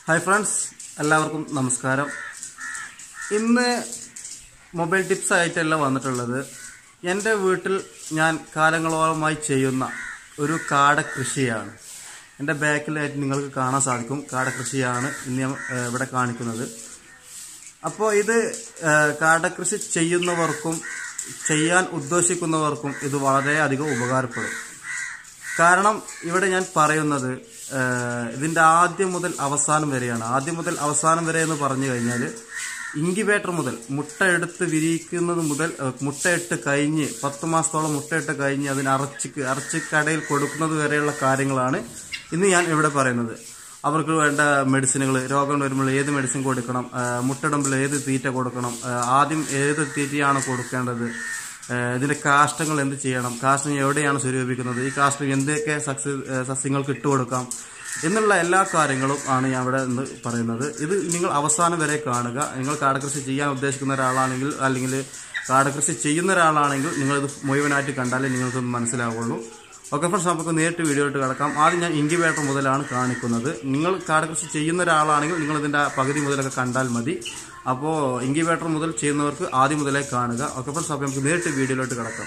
Hi friends എല്ലാവർക്കും നമസ്കാരം ഇന്ന് മൊബൈൽ ടിപ്സ് ആയിട്ടല്ല വന്നിട്ടുള്ളത് എൻ്റെ വീട്ടിൽ ഞാൻ കാലങ്ങളോളമായി ചെയ്യുന്ന ഒരു കാട കൃഷിയാണ് എൻ്റെ ബാക്കിലായിട്ട് നിങ്ങൾക്ക് കാണാൻ സാധിക്കും കാട കൃഷിയാണ് ഇന്ന് ഞാൻ ഏഹ്, ഇവിടെ കാണിക്കുന്നത് അപ്പോൾ ഇത് ഏഹ്, കാടകൃഷി ചെയ്യുന്നവർക്കും ചെയ്യാൻ ഉദ്ദേശിക്കുന്നവർക്കും ഇത് വളരെയധികം ഉപകാരപ്പെടും കാരണം ഇവിടെ ഞാൻ പറയുന്നത് ഏഹ്, ഇതിന്റെ ആദ്യം മുതൽ അവസാനം വരെയാണ് ആദ്യം മുതൽ അവസാനം വരെ എന്ന് പറഞ്ഞു കഴിഞ്ഞാൽ ഇൻക്യുബേറ്റർ മുതൽ മുട്ട എടുത്ത് വിരിയിക്കുന്നത് മുതൽ ഏഹ്, മുട്ടയിട്ട് കഴിഞ്ഞ് പത്ത് മാസത്തോളം മുട്ടയിട്ട് കഴിഞ്ഞ് അതിന് അറച്ച് അറച്ച് കടയിൽ കൊടുക്കുന്നത് വരെയുള്ള കാര്യങ്ങളാണ് ഇന്ന് ഞാൻ ഇവിടെ പറയുന്നത് അവർക്ക് വേണ്ട മെഡിസിനുകൾ രോഗം വരുമ്പോൾ ഏത് മെഡിസിൻ കൊടുക്കണം ഏഹ്, മുട്ടയിടുമ്പോൾ ഏത് തീറ്റ കൊടുക്കണം ഏഹ്, ആദ്യം ഏത് തീറ്റയാണ് കൊടുക്കേണ്ടത് ഏഹ് ഇതിന്റെ കാഷ്ടങ്ങൾ എന്ത് ചെയ്യണം കാഷ്ടം എവിടെയാണ് സ്വരൂപിക്കുന്നത് ഈ കാഷ്ടം എന്തൊക്കെ സസ്യ ഏഹ് സസ്യങ്ങൾക്ക് ഇട്ടുകൊടുക്കാം എന്നുള്ള എല്ലാ കാര്യങ്ങളും ആണ് ഞാൻ ഇവിടെ നിന്ന് പറയുന്നത് ഇത് നിങ്ങൾ അവസാനം വരെ കാണുക നിങ്ങൾ കാടകൃഷി ചെയ്യാൻ ഉദ്ദേശിക്കുന്ന ഒരാളാണെങ്കിൽ അല്ലെങ്കിൽ കാടകൃഷി ചെയ്യുന്ന ഒരാളാണെങ്കിൽ നിങ്ങളിത് മുഴുവനായിട്ട് കണ്ടാലേ നിങ്ങൾക്ക് മനസ്സിലാവുള്ളൂ ഓക്കെ ഫ്രണ്ട്സ് നമുക്ക് നേരിട്ട് വീഡിയോ ഇട്ട് കിടക്കാം ആദ്യം ഞാൻ ഇൻക്യുബേറ്റർ മുതലാണ് കാണിക്കുന്നത് നിങ്ങൾ കാടകൃഷി ചെയ്യുന്ന ഒരാളാണെങ്കിൽ നിങ്ങൾ ഇതിന്റെ പകുതി മുതലൊക്കെ കണ്ടാൽ മതി അപ്പോൾ ഇൻക്യുബേറ്റർ മുതൽ ചെയ്യുന്നവർക്ക് ആദ്യം മുതലേ കാണുക ഓക്കെ ഫ്രണ്ട്സ് അപ്പോൾ നമുക്ക് നേരിട്ട് വീഡിയോയിലോട്ട് കിടക്കാം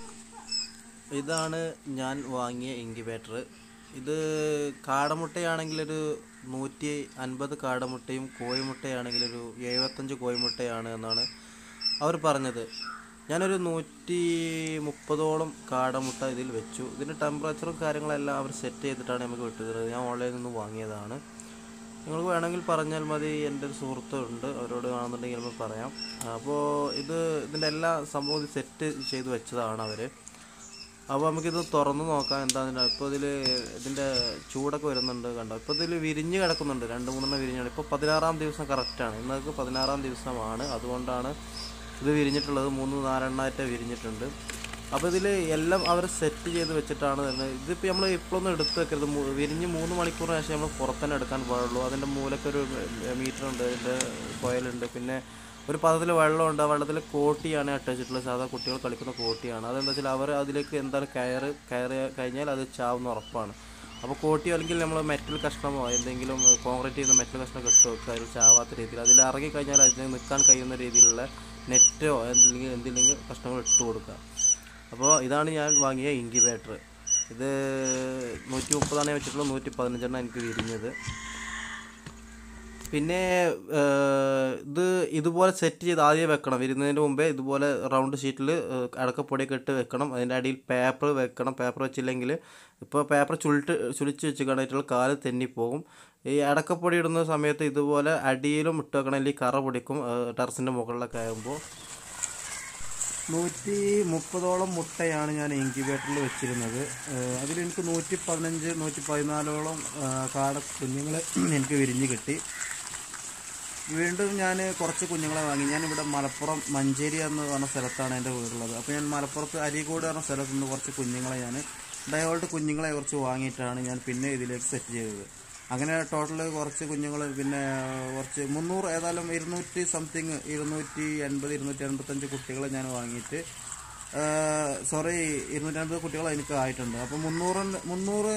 ഇതാണ് ഞാൻ വാങ്ങിയ ഇൻക്യുബേറ്റർ ഇത് കാടമുട്ടയാണെങ്കിൽ ഒരു നൂറ്റി അൻപത് കാടമുട്ടയും കോഴിമുട്ടയാണെങ്കിൽ ഒരു എഴുപത്തഞ്ച് കോഴിമുട്ടയാണ് എന്നാണ് അവർ പറഞ്ഞത് ഞാനൊരു നൂറ്റി മുപ്പതോളം കാടമുട്ട ഇതിൽ വെച്ചു ഇതിൻ്റെ ടെമ്പറേച്ചറും കാര്യങ്ങളെല്ലാം അവർ സെറ്റ് ചെയ്തിട്ടാണ് നമുക്ക് വിട്ടുതരുന്നത് ഞാൻ ഓൺലൈനിൽ നിന്ന് വാങ്ങിയതാണ് നിങ്ങൾക്ക് വേണമെങ്കിൽ പറഞ്ഞാൽ മതി എൻ്റെ ഒരു സുഹൃത്തുണ്ട് അവരോട് കാണുന്നുണ്ടെങ്കിൽ നമുക്ക് പറയാം അപ്പോൾ ഇത് ഇതിൻ്റെ എല്ലാ സംഭവം സെറ്റ് ചെയ്ത് വെച്ചതാണ് അവർ അപ്പോൾ നമുക്കിത് തുറന്ന് നോക്കാം എന്താണെന്ന് ഇപ്പോൾ ഇതിൽ ഇതിൻ്റെ ചൂടൊക്കെ വരുന്നുണ്ട് കണ്ടോ ഇപ്പോൾ ഇതിൽ വിരിഞ്ഞ് കിടക്കുന്നുണ്ട് രണ്ട് മൂന്നെണ്ണം വിരിഞ്ഞാണ് ഇപ്പോൾ പതിനാറാം ദിവസം കറക്റ്റാണ് ഇന്നൊക്കെ പതിനാറാം ദിവസമാണ് അതുകൊണ്ടാണ് ഇത് വിരിഞ്ഞിട്ടുള്ളത് മൂന്ന് നാലെണ്ണമായിട്ട് വിരിഞ്ഞിട്ടുണ്ട് അപ്പോൾ ഇതിൽ എല്ലാം അവർ സെറ്റ് ചെയ്ത് വെച്ചിട്ടാണ് തരുന്നത് ഇതിപ്പോൾ നമ്മൾ ഇപ്പോഴൊന്നും എടുത്ത് വെക്കരുത് മൂ- വിരിഞ്ഞ് മൂന്ന് മണിക്കൂറിന് ശേഷം നമ്മൾ പുറത്തന്നെ എടുക്കാൻ പാടുള്ളൂ അതിൻ്റെ മൂലക്കൊരു മീറ്റർ ഉണ്ട് അതിൻ്റെ കോയിലുണ്ട് പിന്നെ ഒരു പാത്രത്തിൽ വെള്ളമുണ്ട് ആ വെള്ളത്തിൽ കോട്ടിയാണ് ഇട്ട് വെച്ചിട്ടുള്ളത് സാധാ കുട്ടികൾ കളിക്കുന്ന കോട്ടിയാണ് അതെന്താ വെച്ചാൽ അവർ അതിലേക്ക് എന്താണ് കയറ് കയറി കഴിഞ്ഞാൽ അത് ചാവുന്ന ഉറപ്പാണ് അപ്പോൾ കോട്ടി അല്ലെങ്കിൽ നമ്മൾ മെറ്റൽ കഷ്ണമോ എന്തെങ്കിലും കോൺക്രീറ്റ് ചെയ്യുന്ന മെറ്റൽ കഷ്ണം ഇട്ട് വെക്കുക അതിൽ ചാവാത്ത രീതിയിൽ അതിൽ ഇറങ്ങി കഴിഞ്ഞാൽ അതിന് നിൽക്കാൻ കഴിയുന്ന രീതിയിലുള്ള നെറ്റോ എന്തെങ്കിലും എന്തെങ്കിലും കഷ്ണങ്ങൾ ഇട്ട് കൊടുക്കുക അപ്പോൾ ഇതാണ് ഞാൻ വാങ്ങിയ ഇൻക്യുബേറ്റർ ഇത് നൂറ്റി മുപ്പതാണ് വെച്ചിട്ടുള്ളത് നൂറ്റി പതിനഞ്ചെണ്ണം എനിക്ക് വിരിഞ്ഞത് പിന്നെ ഏഹ്, ഇത് ഇതുപോലെ സെറ്റ് ചെയ്ത് ആദ്യം വെക്കണം വരുന്നതിന് മുമ്പേ ഇതുപോലെ റൗണ്ട് ഷീറ്റിൽ അടക്കപ്പൊടിയൊക്കെ ഇട്ട് വെക്കണം അതിൻ്റെ അടിയിൽ പേപ്പർ വെക്കണം പേപ്പർ വെച്ചില്ലെങ്കിൽ ഇപ്പോൾ പേപ്പർ ചുരുട്ട് ചുളിച്ച് വെച്ച് കഴിഞ്ഞിട്ടുള്ള കാല് തെന്നിപ്പോകും ഈ അടക്കപ്പൊടി ഇടുന്ന സമയത്ത് ഇതുപോലെ അടിയിലും ഇട്ട് വെക്കണം അല്ലെങ്കിൽ കറ പൊടിക്കും ടെറസിൻ്റെ മുകളിലൊക്കെ ആകുമ്പോൾ നൂറ്റി മുപ്പതോളം മുട്ടയാണ് ഞാൻ ഇൻക്യുബേറ്ററിൽ വെച്ചിരുന്നത് അതിൽ എനിക്ക് നൂറ്റി പതിനഞ്ച് നൂറ്റി പതിനാലോളം കാട കുഞ്ഞുങ്ങൾ എനിക്ക് വിരിഞ്ഞ് കിട്ടി വീണ്ടും ഞാൻ കുറച്ച് കുഞ്ഞുങ്ങളെ വാങ്ങി ഞാൻ ഇവിടെ മലപ്പുറം മഞ്ചേരി എന്ന് പറഞ്ഞ സ്ഥലത്താണ് എൻ്റെ വീടുള്ളത് അപ്പോൾ ഞാൻ മലപ്പുറത്ത് അരീക്കോട് പറഞ്ഞ സ്ഥലത്ത് നിന്ന് കുറച്ച് കുഞ്ഞുങ്ങളെ ഞാൻ ഡയോൾട്ട് കുഞ്ഞുങ്ങളെ കുറച്ച് വാങ്ങിയിട്ടാണ് ഞാൻ പിന്നെ ഇതിലേക്ക് സെറ്റ് ചെയ്തത് അങ്ങനെ ടോട്ടൽ കുറച്ച് കുഞ്ഞുങ്ങൾ പിന്നെ കുറച്ച് മുന്നൂറ് ഏതായാലും ഇരുന്നൂറ്റി സംതിങ് ഇരുന്നൂറ്റി എൺപത് ഇരുന്നൂറ്റി എൺപത്തഞ്ച് കുട്ടികളെ ഞാൻ വാങ്ങിയിട്ട് സോറി ഇരുന്നൂറ്റി അൻപത് കുട്ടികൾ എനിക്ക് ആയിട്ടുണ്ട് അപ്പോൾ മുന്നൂറ് മുന്നൂറ്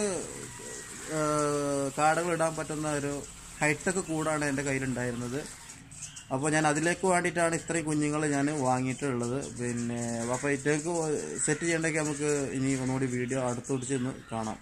കാടകൾ ഇടാൻ പറ്റുന്ന ഒരു ഹൈടെക് കൂടാണ് എൻ്റെ കയ്യിലുണ്ടായിരുന്നത് അപ്പോൾ ഞാൻ അതിലേക്ക് വേണ്ടിയിട്ടാണ് ഇത്രയും കുഞ്ഞുങ്ങൾ ഞാൻ വാങ്ങിയിട്ടുള്ളത് പിന്നെ അപ്പോൾ ഇതിലേക്ക് സെറ്റ് ചെയ്യണമെങ്കിൽ നമുക്ക് ഇനി ഒന്നുകൂടി വീഡിയോ അടുത്തോട്ട് ചെന്ന് കാണാം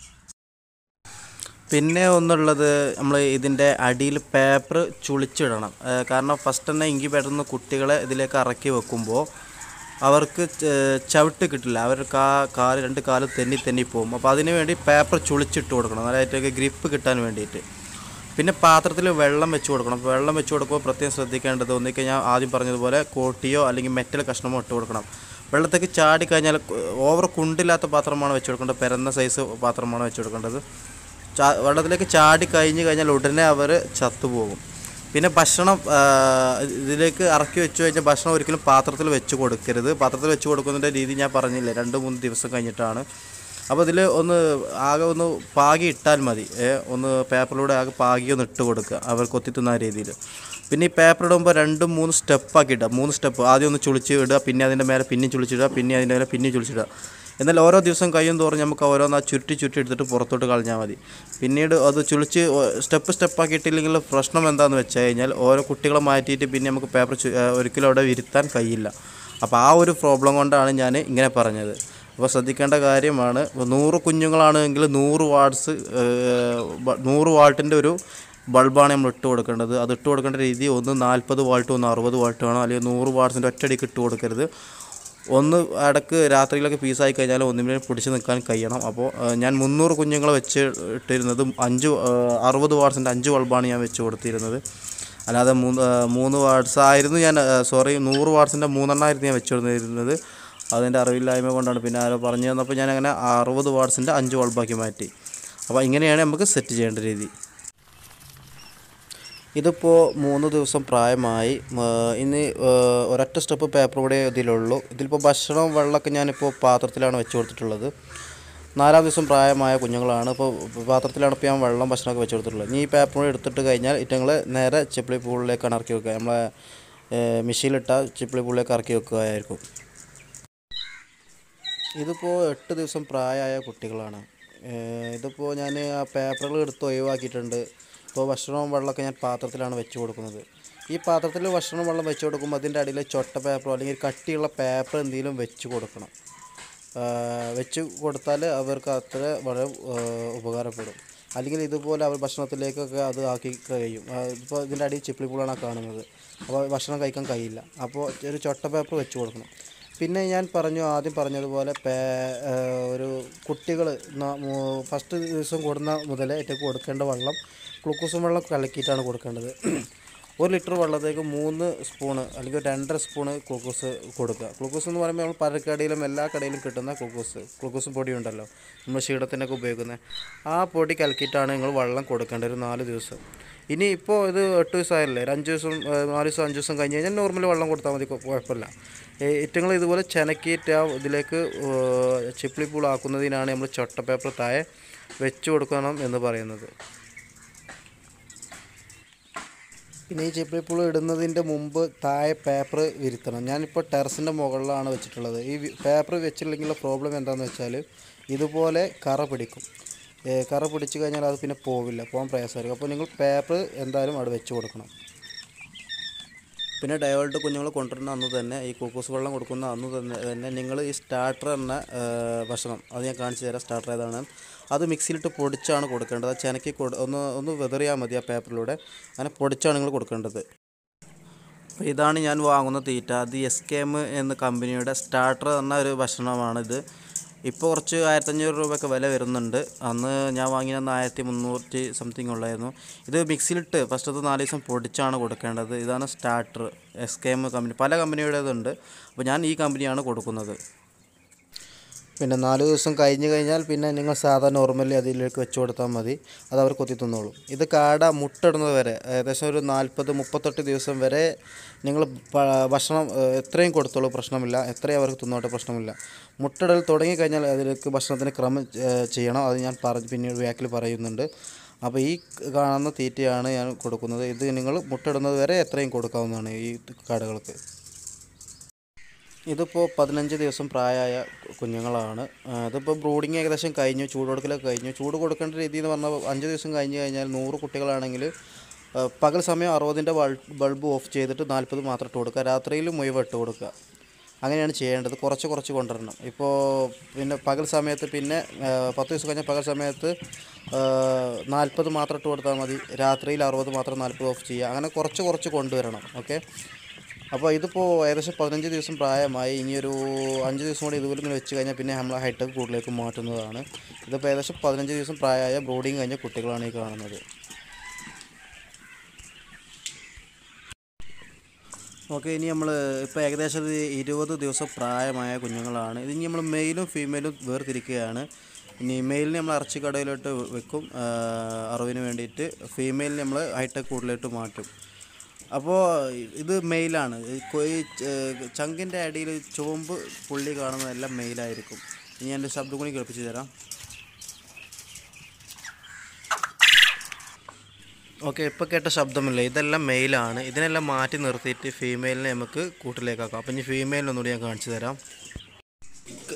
പിന്നെ ഒന്നുള്ളത് നമ്മൾ ഇതിൻ്റെ അടിയിൽ പേപ്പർ ചുളിച്ചിടണം ഏഹ് കാരണം ഫസ്റ്റ് തന്നെ ഇൻക്യുബേറ്ററിൽ നിന്ന് കുട്ടികളെ ഇതിലേക്ക് ഇറക്കി വെക്കുമ്പോൾ അവർക്ക് ച- ചവിട്ട് കിട്ടില്ല അവർ കാ കാല് രണ്ട് കാല് തെന്നി തെന്നി പോകും അപ്പോൾ അതിന് വേണ്ടി പേപ്പർ ചുളിച്ചിട്ട് കൊടുക്കണം അതായത് ഗ്രിപ്പ് കിട്ടാൻ വേണ്ടിയിട്ട് പിന്നെ പാത്രത്തിൽ വെള്ളം വെച്ച് കൊടുക്കണം അപ്പോൾ വെള്ളം വെച്ച് കൊടുക്കുമ്പോൾ പ്രത്യേകം ശ്രദ്ധിക്കേണ്ടത് ഒന്നിക്ക് ഞാൻ ആദ്യം പറഞ്ഞതുപോലെ കോട്ടിയോ അല്ലെങ്കിൽ മെറ്റൽ കഷ്ണമോ ഇട്ട് കൊടുക്കണം വെള്ളത്തേക്ക് ചാടി കഴിഞ്ഞാൽ ഓവർ കുണ്ടില്ലാത്ത പാത്രമാണ് വെച്ച് കൊടുക്കേണ്ടത് പെരന്ന സൈസ് പാത്രമാണ് വെച്ച് കൊടുക്കേണ്ടത് ചാ വെള്ളത്തിലേക്ക് ചാടി കഴിഞ്ഞ് കഴിഞ്ഞാൽ ഉടനെ അവർ ചത്തുപോകും പിന്നെ ഭക്ഷണം ആ, ഇതിലേക്ക് ഇറക്കി വെച്ച് കഴിഞ്ഞാൽ ഭക്ഷണം ഒരിക്കലും പാത്രത്തിൽ വെച്ച് കൊടുക്കരുത് പാത്രത്തിൽ വെച്ച് കൊടുക്കുന്നതിൻ്റെ രീതി ഞാൻ പറഞ്ഞില്ലേ രണ്ട് മൂന്ന് ദിവസം കഴിഞ്ഞിട്ടാണ് അപ്പോൾ ഇതിൽ ഒന്ന് ആകെ ഒന്ന് പാകി ഇട്ടാൽ മതി ഏ, ഒന്ന് പേപ്പറിലൂടെ ആകെ പാകി ഒന്ന് ഇട്ട് കൊടുക്കുക അവർ കൊത്തി തിന്ന രീതിയിൽ പിന്നെ ഈ പേപ്പർ ഇടുമ്പോൾ രണ്ടും മൂന്ന് സ്റ്റെപ്പ് ആക്കി ഇടുക മൂന്ന് സ്റ്റെപ്പ് ആദ്യം ഒന്ന് ചുളിച്ച് ഇടുക പിന്നെ അതിൻ്റെ മേലെ പിന്നെയും ചുളിച്ചിടുക പിന്നെ അതിൻ്റെ മേലെ പിന്നെയും ചുളിച്ചിടുക എന്നാൽ ഓരോ ദിവസം കഴിയും തോറും നമുക്ക് ഓരോന്ന് ആ ചുരുട്ടി ചുരുട്ടി എടുത്തിട്ട് പുറത്തോട്ട് കളഞ്ഞാൽ മതി പിന്നീട് അത് ചുളിച്ച് സ്റ്റെപ്പ് സ്റ്റെപ്പ് ആക്കിയിട്ടില്ലെങ്കിൽ പ്രശ്നം എന്താണെന്ന് വെച്ച് കഴിഞ്ഞാൽ ഓരോ കുട്ടികളെ മാറ്റിയിട്ട് പിന്നെ നമുക്ക് പേപ്പർ ചു- ഏ, ഒരിക്കലും അവിടെ വിരുത്താൻ കഴിയില്ല അപ്പോൾ ആ ഒരു പ്രോബ്ലം കൊണ്ടാണ് ഞാൻ ഇങ്ങനെ പറഞ്ഞത് അപ്പോൾ ശ്രദ്ധിക്കേണ്ട കാര്യമാണ് ഇപ്പോൾ നൂറ് കുഞ്ഞുങ്ങളാണെങ്കിൽ നൂറ് വാട്ട്സ് നൂറ് വാട്ടിൻ്റെ ഒരു ബൾബാണ് നമ്മൾ ഇട്ട് കൊടുക്കേണ്ടത് അത് ഇട്ട് കൊടുക്കേണ്ട രീതി ഒന്ന് നാൽപ്പത് വാൾട്ട് ഒന്ന് അറുപത് വാൾട്ട് വേണം അല്ലെങ്കിൽ നൂറ് വാട്ട്സിൻ്റെ ഒറ്റയടിക്ക് ഇട്ട് കൊടുക്കരുത് ഒന്ന് ഇടക്ക് രാത്രിയിലൊക്കെ പീസായി കഴിഞ്ഞാൽ ഒന്നിനെ പിടിച്ച് നിൽക്കാൻ കഴിയണം അപ്പോൾ ഏഹ്, ഞാൻ മുന്നൂറ് കുഞ്ഞുങ്ങളെ വെച്ച് ഇട്ടിരുന്നത് അഞ്ച് ഏഹ്, അറുപത് വാട്ട്സിൻ്റെ അഞ്ച് ബൾബാണ് ഞാൻ വെച്ച് കൊടുത്തിരുന്നത് അല്ലാതെ മൂന്ന് ഏഹ്, മൂന്ന് വാട്ട്സ് ആയിരുന്നു ഞാൻ സോറി നൂറ് വാട്ട്സിൻ്റെ മൂന്നെണ്ണമായിരുന്നു ഞാൻ വെച്ച് കൊടുത്തിരുന്നത് അതിൻ്റെ അറിവില്ലായ്മ കൊണ്ടാണ് പിന്നെ ആരോ പറഞ്ഞു തന്നപ്പോൾ ഞാൻ അങ്ങനെ അറുപത് വാട്ട്സിൻ്റെ അഞ്ച് ബൾബാക്കി മാറ്റി അപ്പോൾ ഇങ്ങനെയാണ് നമുക്ക് സെറ്റ് ചെയ്യേണ്ട രീതി ഇതിപ്പോൾ മൂന്ന് ദിവസം പ്രായമായി ആ, ഇനി ആ, ഒരൊറ്റ സ്റ്റെപ്പ് പേപ്പർ കൂടെ ഇതിലുള്ളൂ ഇതിലിപ്പോൾ ഭക്ഷണവും വെള്ളമൊക്കെ ഞാനിപ്പോൾ പാത്രത്തിലാണ് വെച്ച് കൊടുത്തിട്ടുള്ളത് നാലാം ദിവസം പ്രായമായ കുഞ്ഞുങ്ങളാണ് ഇപ്പോൾ പാത്രത്തിലാണ് ഇപ്പോൾ ഞാൻ വെള്ളം ഭക്ഷണമൊക്കെ വെച്ച് കൊടുത്തിട്ടുള്ളത് ഇനി ഈ പേപ്പർ കൂടെ എടുത്തിട്ട് കഴിഞ്ഞാൽ ഇറ്റങ്ങൾ നേരെ ചിപ്പിളി പൂളിലേക്കാണ് ഇറക്കി വെക്കുക നമ്മളെ മെഷീനിലിട്ട ചിപ്പിളി പൂളിലേക്ക് ഇറക്കി വെക്കുകയായിരിക്കും ഇതിപ്പോൾ എട്ട് ദിവസം പ്രായമായ കുട്ടികളാണ് ഏഹ് ഇതിപ്പോൾ ഞാൻ ആ പേപ്പറുകൾ എടുത്ത് ഒഴിവാക്കിയിട്ടുണ്ട് ഇപ്പോൾ ഭക്ഷണവും വെള്ളമൊക്കെ ഞാൻ പാത്രത്തിലാണ് വെച്ച് കൊടുക്കുന്നത് ഈ പാത്രത്തിൽ ഭക്ഷണം വെള്ളം വെച്ച് കൊടുക്കുമ്പോൾ അതിൻ്റെ അടിയിൽ ചൊട്ട പേപ്പറോ അല്ലെങ്കിൽ കട്ടിയുള്ള പേപ്പർ എന്തെങ്കിലും വെച്ച് കൊടുക്കണം ആഹ് വെച്ച് കൊടുത്താൽ അവർക്ക് അത്ര വളരെ ആഹ് ഉപകാരപ്പെടും അല്ലെങ്കിൽ ഇതുപോലെ അവർ ഭക്ഷണത്തിലേക്കൊക്കെ അത് ആക്കി കഴിയും ഇപ്പോൾ ഇതിൻ്റെ അടിയിൽ ചിപ്പിളിപ്പൂളാണ് കാണുന്നത് അപ്പോൾ ഭക്ഷണം കഴിക്കാൻ കഴിയില്ല അപ്പോൾ ഒരു ചൊട്ട പേപ്പർ വെച്ച് കൊടുക്കണം പിന്നെ ഞാൻ പറഞ്ഞു ആദ്യം പറഞ്ഞതുപോലെ പേ ഏഹ് ഒരു കുട്ടികൾ ഫസ്റ്റ് ദിവസം കൊടുന്ന മുതലേ ഏറ്റവും കൊടുക്കേണ്ട വെള്ളം ഗ്ലൂക്കോസും വെള്ളം കലക്കിയിട്ടാണ് കൊടുക്കേണ്ടത് ഒരു ലിറ്റർ വെള്ളത്തേക്ക് മൂന്ന് സ്പൂണ് അല്ലെങ്കിൽ ഒരു രണ്ടര സ്പൂണ് ഗ്ലൂക്കോസ് കൊടുക്കുക ഗ്ലൂക്കോസ് എന്ന് പറയുമ്പോൾ നമ്മൾ പരക്കടിയിലും എല്ലാ കടയിലും കിട്ടുന്ന ഗ്ലൂക്കോസ് ഗ്ലൂക്കോസ് പൊടി ഉണ്ടല്ലോ നമ്മൾ ക്ഷീണത്തിനൊക്കെ ഉപയോഗിക്കുന്നത് ആ പൊടി കലക്കിയിട്ടാണ് നിങ്ങൾ വെള്ളം കൊടുക്കേണ്ടത് ഒരു നാല് ദിവസം ഇനി ഇപ്പോൾ ഇത് എട്ട് ദിവസമായല്ലേ ഒരു അഞ്ച് ദിവസം ഏഹ് നാല് ദിവസം അഞ്ച് ദിവസം കഴിഞ്ഞ് കഴിഞ്ഞാൽ നോർമൽ വെള്ളം കൊടുത്താൽ മതി കൊ- കുഴപ്പമില്ല ഏറ്റങ്ങൾ ഇതുപോലെ ചെനക്കിയിട്ട് ആ ഇതിലേക്ക് ചിപ്പിളിപ്പൂൾ ആക്കുന്നതിനാണ് നമ്മൾ ചൊട്ട പേപ്പർ താഴെ വെച്ച് കൊടുക്കണം എന്ന് പറയുന്നത് പിന്നെ ഈ ചിപ്പിളിപ്പുൾ ഇടുന്നതിൻ്റെ മുമ്പ് താഴെ പേപ്പർ വിരുത്തണം ഞാനിപ്പോൾ ടെറസിൻ്റെ മുകളിലാണ് വെച്ചിട്ടുള്ളത് ഈ പേപ്പർ വെച്ചില്ലെങ്കിലുള്ള പ്രോബ്ലം എന്താണെന്ന് വെച്ചാൽ ഇതുപോലെ കറ പിടിക്കും ഏ, കറ പിടിച്ച് കഴിഞ്ഞാൽ അത് പിന്നെ പോവില്ല പോകാൻ പ്രയാസമായിരിക്കും അപ്പോൾ നിങ്ങൾ പേപ്പർ എന്തായാലും അവിടെ വെച്ച് കൊടുക്കണം പിന്നെ ഡയോൾട്ട് കുഞ്ഞുങ്ങൾ കൊണ്ടുവരുന്ന അന്ന് തന്നെ ഈ കുക്കൂസ് വെള്ളം കൊടുക്കുന്ന അന്ന് തന്നെ തന്നെ നിങ്ങൾ ഈ സ്റ്റാർട്ടർ എന്ന ആ, ഭക്ഷണം അത് ഞാൻ കാണിച്ചു തരാം സ്റ്റാർട്ടർ ഏതാണ് അത് മിക്സിയിലിട്ട് പൊടിച്ചാണ് കൊടുക്കേണ്ടത് അത് ചെനക്കി കൊടു ഒന്ന് ഒന്ന് വെതറിയാൽ മതി ആ പേപ്പറിലൂടെ അങ്ങനെ പൊടിച്ചാണ് നിങ്ങൾ കൊടുക്കേണ്ടത് അപ്പോൾ ഇതാണ് ഞാൻ വാങ്ങുന്ന തീറ്റ അത് എസ് കെ എം എന്ന കമ്പനിയുടെ സ്റ്റാർട്ടർ എന്ന ഒരു ഭക്ഷണമാണിത് ഇപ്പോൾ കുറച്ച് ആയിരത്തഞ്ഞൂറ് രൂപയൊക്കെ വില വരുന്നുണ്ട് അന്ന് ഞാൻ വാങ്ങിയത് ആയിരത്തി മുന്നൂറ്റി സംതിങ് ഉള്ളായിരുന്നു ഇത് മിക്സിയിലിട്ട് ഫസ്റ്റത്തെ നാല് ദിവസം പൊടിച്ചാണ് കൊടുക്കേണ്ടത് ഇതാണ് starter S K M company പല കമ്പനിയുടേതുണ്ട് അപ്പോൾ ഞാൻ ഈ കമ്പനിയാണ് കൊടുക്കുന്നത് പിന്നെ നാല് ദിവസം കഴിഞ്ഞ് കഴിഞ്ഞാൽ പിന്നെ നിങ്ങൾ സാധാ നോർമലി അതിലേക്ക് വെച്ച് കൊടുത്താൽ മതി അത് അവർ കൊത്തി തിന്നോളും ഇത് കാട മുട്ടിടുന്നത് വരെ ഏകദേശം ഒരു നാൽപ്പത് മുപ്പത്തെട്ട് ദിവസം വരെ നിങ്ങൾ പ- ഭക്ഷണം ഏഹ്, എത്രയും കൊടുത്തോളൂ പ്രശ്നമില്ല എത്രയും അവർക്ക് തിന്നോട്ടെ പ്രശ്നമില്ല മുട്ടിടൽ തുടങ്ങിക്കഴിഞ്ഞാൽ അതിലേക്ക് ഭക്ഷണത്തിന് ക്രമം ഏഹ്, ചെയ്യണം അത് ഞാൻ പറഞ്ഞ് പിന്നീട് ബാക്കിൽ പറയുന്നുണ്ട് അപ്പോൾ ഈ കാണുന്ന തീറ്റയാണ് ഞാൻ കൊടുക്കുന്നത് ഇത് നിങ്ങൾ മുട്ടിടുന്നത് വരെ എത്രയും കൊടുക്കാവുന്നതാണ് ഈ കാടകൾക്ക് ഇതിപ്പോൾ പതിനഞ്ച് ദിവസം പ്രായമായ കുഞ്ഞുങ്ങളാണ് ആ, ഇതിപ്പോൾ ബ്രൂഡിങ് ഏകദേശം കഴിഞ്ഞു ചൂട് കൊടുക്കലൊക്കെ കഴിഞ്ഞു ചൂട് കൊടുക്കേണ്ട രീതി എന്ന് പറഞ്ഞാൽ അഞ്ച് ദിവസം കഴിഞ്ഞ് കഴിഞ്ഞാൽ നൂറ് കുട്ടികളാണെങ്കിൽ ആ, പകൽ സമയം അറുപതിൻ്റെ ബൾബ് ഓഫ് ചെയ്തിട്ട് നാൽപ്പത് മാത്രം ഇട്ട് കൊടുക്കുക രാത്രിയിൽ മുഴുവൻ ഇട്ട് കൊടുക്കുക അങ്ങനെയാണ് ചെയ്യേണ്ടത് കുറച്ച് കുറച്ച് കൊണ്ടുവരണം ഇപ്പോൾ പിന്നെ പകൽ സമയത്ത് പിന്നെ ആ, പത്ത് ദിവസം കഴിഞ്ഞാൽ പകൽ സമയത്ത് നാൽപ്പത് മാത്രം ഇട്ട് കൊടുത്താൽ മതി രാത്രിയിൽ അറുപത് മാത്രം നാൽപ്പത് ഓഫ് ചെയ്യുക അങ്ങനെ കുറച്ച് കുറച്ച് കൊണ്ടുവരണം ഓക്കെ അപ്പോൾ ഇതിപ്പോൾ ഏകദേശം പതിനഞ്ച് ദിവസം പ്രായമായി ഇനിയൊരു അഞ്ച് ദിവസം കൂടി ഇതുപോലെ ഇങ്ങനെ വെച്ച് കഴിഞ്ഞാൽ പിന്നെ നമ്മൾ ഹൈടെക് കൂട്ടിലേക്ക് മാറ്റുന്നതാണ് ഇതിപ്പോൾ ഏകദേശം പതിനഞ്ച് ദിവസം പ്രായമായ ബ്രോഡിങ് കഴിഞ്ഞ കുട്ടികളാണ് ഈ കാണുന്നത് ഓക്കെ ഇനി നമ്മൾ ഇപ്പോൾ ഏകദേശം ഒരു ഇരുപത് ദിവസം പ്രായമായ കുഞ്ഞുങ്ങളാണ് ഇത് ഇനി നമ്മൾ മെയിലും ഫീമെയിലും വേർതിരിക്കുകയാണ് ഇനി മെയിലിനെ നമ്മൾ ഇറച്ചിക്കടയിലോട്ട് വെക്കും ആ, അറിവിന് വേണ്ടിയിട്ട് ഫീമെയിലിനെ നമ്മൾ ഹൈടെക് കൂട്ടിലോട്ട് മാറ്റും അപ്പോൾ ഇത് മെയിലാണ് ഈ കൊ- ഈ ച- ചങ്കിൻ്റെ അടിയിൽ ചുവമ്പ് പുള്ളി കാണുന്നതെല്ലാം മെയിലായിരിക്കും ഇനി എൻ്റെ ശബ്ദം കൂടി കേൾപ്പിച്ച് തരാം ഓക്കെ ഇപ്പോൾ കേട്ട ശബ്ദമില്ല ഇതെല്ലാം മെയിലാണ് ഇതിനെല്ലാം മാറ്റി നിർത്തിയിട്ട് ഫീമെയിലിനെ നമുക്ക് കൂട്ടിലേക്കാക്കാം അപ്പം ഇനി ഫീമെയിലിനൊന്നുകൂടി ഞാൻ കാണിച്ചു തരാം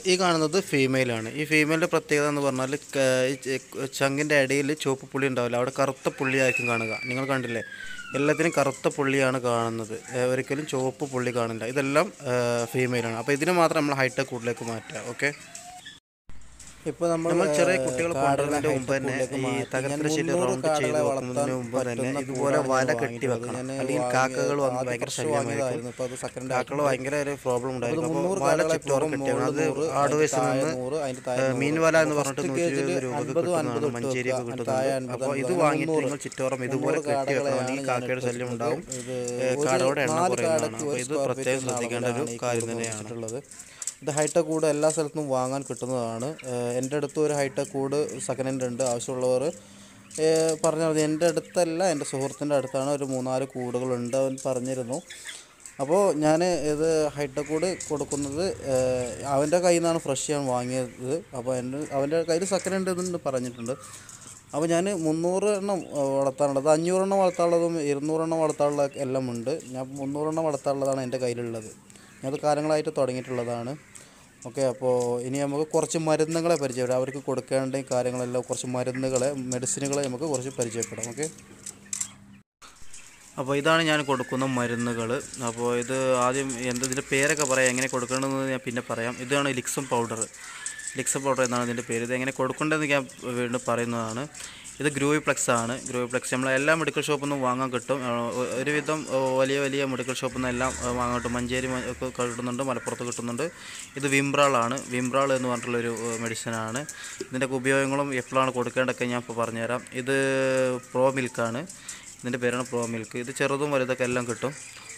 ഈ കാണുന്നത് ഫീമെയിലാണ് ഈ ഫീമെയിലിൻ്റെ പ്രത്യേകത എന്ന് പറഞ്ഞാൽ ക- ഈ ചെ- ചങ്കിൻ്റെ ഇടയിൽ ചുവപ്പ് പുള്ളി ഉണ്ടാവില്ല അവിടെ കറുത്ത പുള്ളിയായിരിക്കും കാണുക നിങ്ങൾ കണ്ടില്ലേ എല്ലാത്തിനും കറുത്ത പുള്ളിയാണ് കാണുന്നത് ഏ, ഒരിക്കലും ചുവപ്പ് പുള്ളി കാണില്ല ഇതെല്ലാം ഫീമെയിലാണ് അപ്പോൾ ഇതിന് മാത്രം നമ്മൾ ഹൈടെക് കൂട്ടിലേക്ക് മാറ്റുക ഓക്കെ ഇപ്പോൾ നമ്മൾ നമ്മൾ ചെറിയ കുട്ടികൾ കാടുകളെ കൊണ്ടുവരുന്നതിന് മുമ്പ് തന്നെ ഹൈടെക്കിലേക്ക് ഈ മാറ്റി. തകർത്ത ഞാൻ ശരി മുന്നൂറ് റൗണ്ട് ചെയ്ത് കാടുകളെ വെക്കുന്നതിന് വളർത്താൻ മുമ്പ് തന്നെ പറ്റുന്ന ഇതുപോലെ കൂടാണ് വല ഞാൻ കെട്ടി വാങ്ങിയത്. വെക്കണം ഞാൻ അല്ലെങ്കിൽ വാങ്ങിയത് കാക്കകൾ വന്ന് ആദ്യം ഭയങ്കര fresh ശല്യമായിരിക്കും വാങ്ങിയതായിരുന്നു. ഇപ്പോൾ അത് second കാക്കകൾ ഭയങ്കര ഒരു പ്രോബ്ലം ഉണ്ടായിരിക്കും അപ്പോൾ മുന്നൂറ് വല കാടുകളെ ചുറ്റോറം പോകും. കെട്ടിയാണ് അത് മുകളിൽ നൂറ്, ആട് അതിന്റെ വയസ്സിൽ താഴെ നിന്ന് നൂറ്, അതിന്റെ താഴെ ഏ, നൂറ്. മീൻ വല എന്ന് അപ്പോൾ പറഞ്ഞിട്ട് first നൂറ്റി കേജിൽ ഇരുപത് രൂപ അൻപതും കിട്ടുന്നതാണ് അൻപതും ഇട്ട് മഞ്ചേരിയൊക്കെ വെക്കുക. കിട്ടുന്നത് താഴെ അൻപത് അപ്പോൾ ഇത് അൻപത് വാങ്ങിയിട്ട് മുന്നൂറ്. നിങ്ങൾ ചുറ്റോറം ഇതുപോലെ മുന്നൂറ് കെട്ടി വെക്കണം കാടുകളെയാണ് ഈ ഞാൻ കാക്കയുടെ ഇട്ട് ശല്യം വെക്കുന്നത്. ഉണ്ടാവും ഇത് ഏ, ഒരു കാടയുടെ എണ്ണം നാല് കുറയുന്നതാണ് കാടയ്ക്ക് അപ്പോൾ ഒരു ഇത് square പ്രത്യേകം feet ശ്രദ്ധിക്കേണ്ട ഒരു അളവിലാണ് ഈ കാര്യം കൂട് തന്നെയാണ് നിർമ്മിച്ചിട്ടുള്ളത്. ഇത് ഹൈടെക് കൂട് എല്ലാ സ്ഥലത്തും വാങ്ങാൻ കിട്ടുന്നതാണ് ഏഹ് എൻ്റെ അടുത്ത് ഒരു ഹൈടെക് കൂട് സെക്കൻഡ് ഹാൻഡ് ഉണ്ട് ആവശ്യമുള്ളവർ പറഞ്ഞാൽ മതി എൻ്റെ അടുത്തല്ല എൻ്റെ സുഹൃത്തിൻ്റെ അടുത്താണ് ഒരു മൂന്നാല് കൂടുകളുണ്ട് അവൻ പറഞ്ഞിരുന്നു അപ്പോൾ ഞാൻ ഇത് ഹൈടെക് കൂട് കൊടുക്കുന്നത് ഏഹ് അവൻ്റെ കയ്യിൽ നിന്നാണ് ഫ്രഷ് ഞാൻ വാങ്ങിയത് അപ്പോൾ എൻ്റെ അവൻ്റെ കയ്യിൽ സെക്കൻഡ് ഹാൻഡ് എന്ന് പറഞ്ഞിട്ടുണ്ട് അപ്പോൾ ഞാൻ മുന്നൂറ് എണ്ണം ഏഹ് വളർത്താനുള്ളത് അഞ്ഞൂറെണ്ണം വളർത്താനുള്ളതും ഇരുന്നൂറെണ്ണം വളർത്താനുള്ള എല്ലാം ഉണ്ട് ഞാൻ മുന്നൂറെണ്ണം വളർത്താനുള്ളതാണ് എൻ്റെ കയ്യിലുള്ളത് ഞാനത് കാലങ്ങളായിട്ട് തുടങ്ങിയിട്ടുള്ളതാണ് ഓക്കെ അപ്പോൾ ഇനി നമുക്ക് കുറച്ച് മരുന്നുകളെ പരിചയപ്പെടാം അവർക്ക് കൊടുക്കേണ്ട കാര്യങ്ങളെല്ലാം കുറച്ച് മരുന്നുകളെ മെഡിസിനുകളെ നമുക്ക് കുറച്ച് പരിചയപ്പെടാം ഓക്കെ അപ്പോൾ ഇതാണ് ഞാൻ കൊടുക്കുന്ന മരുന്നുകൾ അപ്പോൾ ഇത് ആദ്യം എന്തതിൻ്റെ പേരൊക്കെ പറയാം എങ്ങനെ കൊടുക്കേണ്ടതെന്ന് ഞാൻ പിന്നെ പറയാം ഇതാണ് ലിക്സം പൗഡർ ലിക്സം പൗഡർ എന്നാണ് ഇതിൻ്റെ പേര് ഇത് എങ്ങനെ കൊടുക്കേണ്ടതെന്ന് ഞാൻ വീണ്ടും പറയുന്നതാണ് ഇത് ഗ്രൂവി പ്ലക്സ് ആണ് ഗ്രൂവി പ്ലക്സ് നമ്മൾ എല്ലാ മെഡിക്കൽ ഷോപ്പിൽ നിന്നും വാങ്ങാൻ കിട്ടും ആ, ഒ- ഒരുവിധം ഓ, വലിയ വലിയ മെഡിക്കൽ ഷോപ്പിൽ നിന്ന് എല്ലാം ആ, വാങ്ങാൻ കിട്ടും മഞ്ചേരി മ- ഒക്കെ കിട്ടുന്നുണ്ട് മലപ്പുറത്ത് കിട്ടുന്നുണ്ട് ഇത് വിംബ്രാളാണ് വിംബ്രാൾ എന്ന് പറഞ്ഞിട്ടുള്ളൊരു മെഡിസിനാണ് ഇതിൻ്റെ ഉപയോഗങ്ങളും എപ്പോഴാണ് കൊടുക്കേണ്ടതൊക്കെ ഞാൻ ഇപ്പോൾ പറഞ്ഞുതരാം ഇത് പ്രോ മിൽക്കാണ് ഇതിൻ്റെ പേരാണ് പ്രോ മിൽക്ക് ഇത് ചെറുതും വലുതൊക്കെ എല്ലാം കിട്ടും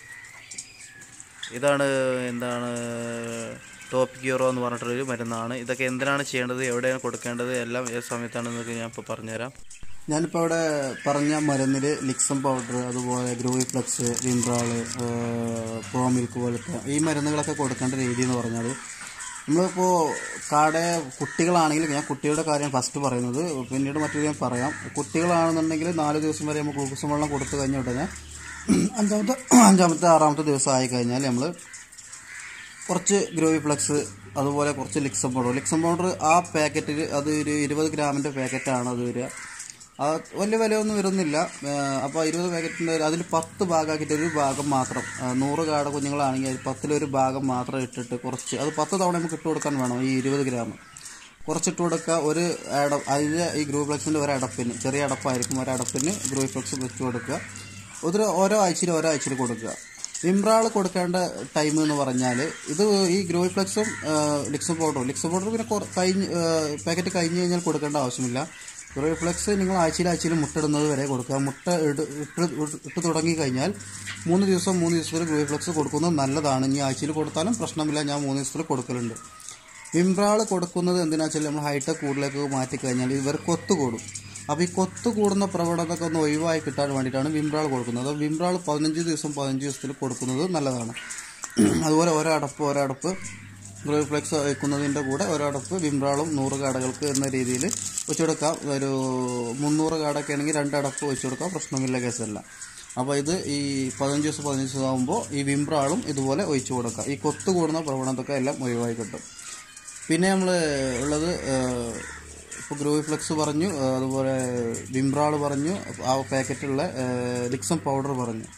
ഇതാണ് എന്താണ് ടോപ്പ് ക്യൂറോ എന്ന് പറഞ്ഞിട്ടുള്ളൊരു മരുന്നാണ് ഇതൊക്കെ എന്തിനാണ് ചെയ്യേണ്ടത് എവിടെയാണ് കൊടുക്കേണ്ടത് എല്ലാം ഏത് സമയത്താണെന്നൊക്കെ ഞാൻ ഇപ്പോൾ പറഞ്ഞുതരാം ഞാനിപ്പോൾ ഇവിടെ പറഞ്ഞ മരുന്നിൽ ലിക്സം പൗഡർ അതുപോലെ ഗ്രൂവി ഫ്ലക്സ് വിംബ്രാള് പ്രോ മിൽക്ക് പോലത്തെ ഈ മരുന്നുകളൊക്കെ കൊടുക്കേണ്ട രീതി എന്ന് പറഞ്ഞാൽ നമ്മളിപ്പോൾ കാടെ കുട്ടികളാണെങ്കിൽ ഞാൻ കുട്ടികളുടെ കാര്യം ഫസ്റ്റ് പറയുന്നത് പിന്നീട് മറ്റൊരു ഞാൻ പറയാം കുട്ടികളാണെന്നുണ്ടെങ്കിൽ നാല് ദിവസം വരെ നമ്മൾ ഗ്ലൂക്കോസ് വെള്ളം കൊടുത്തു കഴിഞ്ഞ ഉടനെ അഞ്ചാമത്തെ അഞ്ചാമത്തെ ആറാമത്തെ ദിവസം ആയി കഴിഞ്ഞാൽ നമ്മൾ കുറച്ച് ഗ്രോവി ഫ്ലക്സ് അതുപോലെ കുറച്ച് ലിക്സം പൗഡർ ലിക്സം പൗഡർ ആ പാക്കറ്റിൽ അത് ഒരു ഇരുപത് ഗ്രാമിൻ്റെ പാക്കറ്റാണ് അത് വരിക ആ വലിയ വിലയൊന്നും വരുന്നില്ല അപ്പോൾ ഇരുപത് പാക്കറ്റിൻ്റെ അതിൽ പത്ത് ഭാഗമാക്കിയിട്ട് ഒരു ഭാഗം മാത്രം ആ, നൂറ് കാട കുഞ്ഞുങ്ങളാണെങ്കിൽ അതിൽ പത്തിലൊരു ഭാഗം മാത്രം ഇട്ടിട്ട് കുറച്ച് അത് പത്ത് തവണ നമുക്ക് ഇട്ട് കൊടുക്കാൻ വേണം ഈ ഇരുപത് ഗ്രാം കുറച്ചിട്ട് കൊടുക്കുക ഒരു അട അതിൻ്റെ ഈ ഗ്രൂ ഫ്ലക്സിൻ്റെ ഒരു അടപ്പിന് ചെറിയ അടപ്പായിരിക്കും ഒരു അടപ്പിന് ഗ്രൂ ഫ്ലക്സ് വെച്ച് കൊടുക്കുക ഒരു ഓരോ ആഴ്ചയിൽ ഓരോ ആഴ്ചയിൽ കൊടുക്കുക വിംബ്രാൾ കൊടുക്കേണ്ട ടൈം എന്ന് പറഞ്ഞാൽ ഇത് ഈ ഗ്രോയി ഫ്ലക്സും ലിക്സ് പൗഡറും ലിക്സ് പൗഡർ പിന്നെ കുറ- കഴിഞ്ഞ് പാക്കറ്റ് കഴിഞ്ഞ് കഴിഞ്ഞാൽ കൊടുക്കേണ്ട ആവശ്യമില്ല ഗ്രോയി ഫ്ലക്സ് നിങ്ങൾ ആഴ്ചയിൽ ആഴ്ചയിൽ മുട്ടയിടുന്നത് വരെ കൊടുക്കുക മുട്ട ഇട് ഇട്ട് ഇട്ട് തുടങ്ങി കഴിഞ്ഞാൽ മൂന്ന് ദിവസം മൂന്ന് ദിവസത്തിൽ ഗ്രോയി ഫ്ലക്സ് കൊടുക്കുന്നത് നല്ലതാണ് ഇനി ആഴ്ചയിൽ കൊടുത്താലും പ്രശ്നമില്ല ഞാൻ മൂന്ന് ദിവസത്തിൽ കൊടുക്കലുണ്ട് വിംബ്രാൾ കൊടുക്കുന്നത് എന്തിനാ വെച്ചാൽ നമ്മൾ ഹൈടെക് കൂടുതലേക്ക് മാറ്റി കഴിഞ്ഞാൽ ഇവർ കൊത്തു കൂടും അപ്പോൾ ഈ കൊത്തു കൂടുന്ന പ്രവണതയൊക്കെ ഒന്ന് ഒഴിവായി കിട്ടാൻ വേണ്ടിയിട്ടാണ് വിംബ്രാൾ കൊടുക്കുന്നത് അപ്പോൾ വിംബ്രാൾ പതിനഞ്ച് ദിവസം പതിനഞ്ച് ദിവസത്തിൽ കൊടുക്കുന്നത് നല്ലതാണ് അതുപോലെ ഓരോ അടപ്പ് ഓരോ അടപ്പ് ഫ്ലെക്സ് വയ്ക്കുന്നതിൻ്റെ കൂടെ ഓരോ അടപ്പ് വിംബ്രാളും നൂറ് കാടകൾക്ക് എന്ന രീതിയിൽ വെച്ച് കൊടുക്കാം ഒരു മുന്നൂറ് കാടൊക്കെ ആണെങ്കിൽ രണ്ട് അടപ്പ് വെച്ച് കൊടുക്കാം പ്രശ്നമില്ല കേസല്ല അപ്പോൾ ഇത് ഈ പതിനഞ്ച് ദിവസം പതിനഞ്ച് ദിവസം ആകുമ്പോൾ ഈ വിംബ്രാളും ഇതുപോലെ ഒഴിച്ചു കൊടുക്കുക ഈ കൊത്തു കൂടുന്ന പ്രവണതയൊക്കെ എല്ലാം ഒഴിവായി കിട്ടും പിന്നെ നമ്മൾ ഉള്ളത് ഇപ്പോൾ ഗ്രോവി ഫ്ലെക്സ് പറഞ്ഞു ആ, അതുപോലെ വിംബ്രാൾ പറഞ്ഞു ആ പാക്കറ്റുള്ള ലിക്സം പൗഡർ പറഞ്ഞു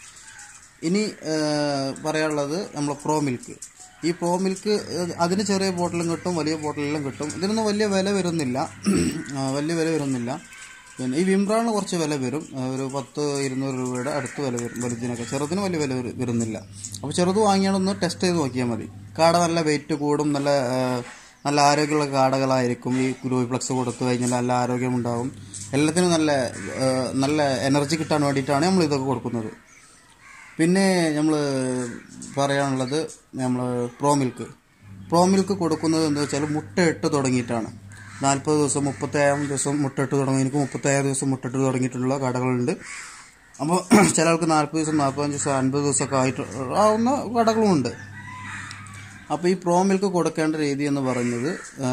ഇനി ആ, പറയാനുള്ളത് നമ്മൾ പ്രോ മിൽക്ക് ഈ പ്രോ മിൽക്ക് അത് അതിന് ചെറിയ ബോട്ടിലും കിട്ടും വലിയ ബോട്ടിലെല്ലാം കിട്ടും ഇതിനൊന്നും വലിയ വില വരുന്നില്ല ആ, വലിയ വില വരുന്നില്ല പിന്നെ ഈ വിംബ്രാളിന് കുറച്ച് വില വരും ആ, ഒരു പത്ത് ഇരുന്നൂറ് രൂപയുടെ അടുത്ത് വില വരും വലുതിനൊക്കെ ചെറുതിന് വലിയ വില വരു- വരുന്നില്ല അപ്പോൾ ചെറുത് വാങ്ങിയാണൊന്ന് ടെസ്റ്റ് ചെയ്ത് നോക്കിയാൽ മതി കാട നല്ല വെയിറ്റ് കൂടും നല്ല ആ, നല്ല ആരോഗ്യമുള്ള കാടകളായിരിക്കും ഈ ഗ്രൂവി ഫ്ലക്സ് കൊടുത്തു കഴിഞ്ഞാൽ നല്ല ആരോഗ്യമുണ്ടാകും എല്ലാത്തിനും നല്ല ആ, നല്ല എനർജി കിട്ടാൻ വേണ്ടിയിട്ടാണ് നമ്മൾ ഇതൊക്കെ കൊടുക്കുന്നത് പിന്നെ നമ്മൾ പറയാനുള്ളത് നമ്മൾ പ്രോ മിൽക്ക് പ്രോ മിൽക്ക് കൊടുക്കുന്നത് എന്താ വെച്ചാൽ മുട്ട ഇട്ട് തുടങ്ങിയിട്ടാണ് നാൽപ്പത് ദിവസം മുപ്പത്തേഴാം ദിവസം മുട്ടയിട്ട് തുടങ്ങി എനിക്ക് മുപ്പത്തേഴാം ദിവസം മുട്ടയിട്ട് തുടങ്ങിയിട്ടുള്ള കടകളുണ്ട് അപ്പോൾ ചില ആൾക്ക് നാൽപ്പത് ദിവസം നാൽപ്പത്തഞ്ച് ദിവസം അൻപത് ദിവസമൊക്കെ ആയിട്ട് ആവുന്ന കടകളുമുണ്ട് അപ്പോൾ ഈ പ്രോ മിൽക്ക് കൊടുക്കേണ്ട രീതി എന്ന് പറയുന്നത് ആ,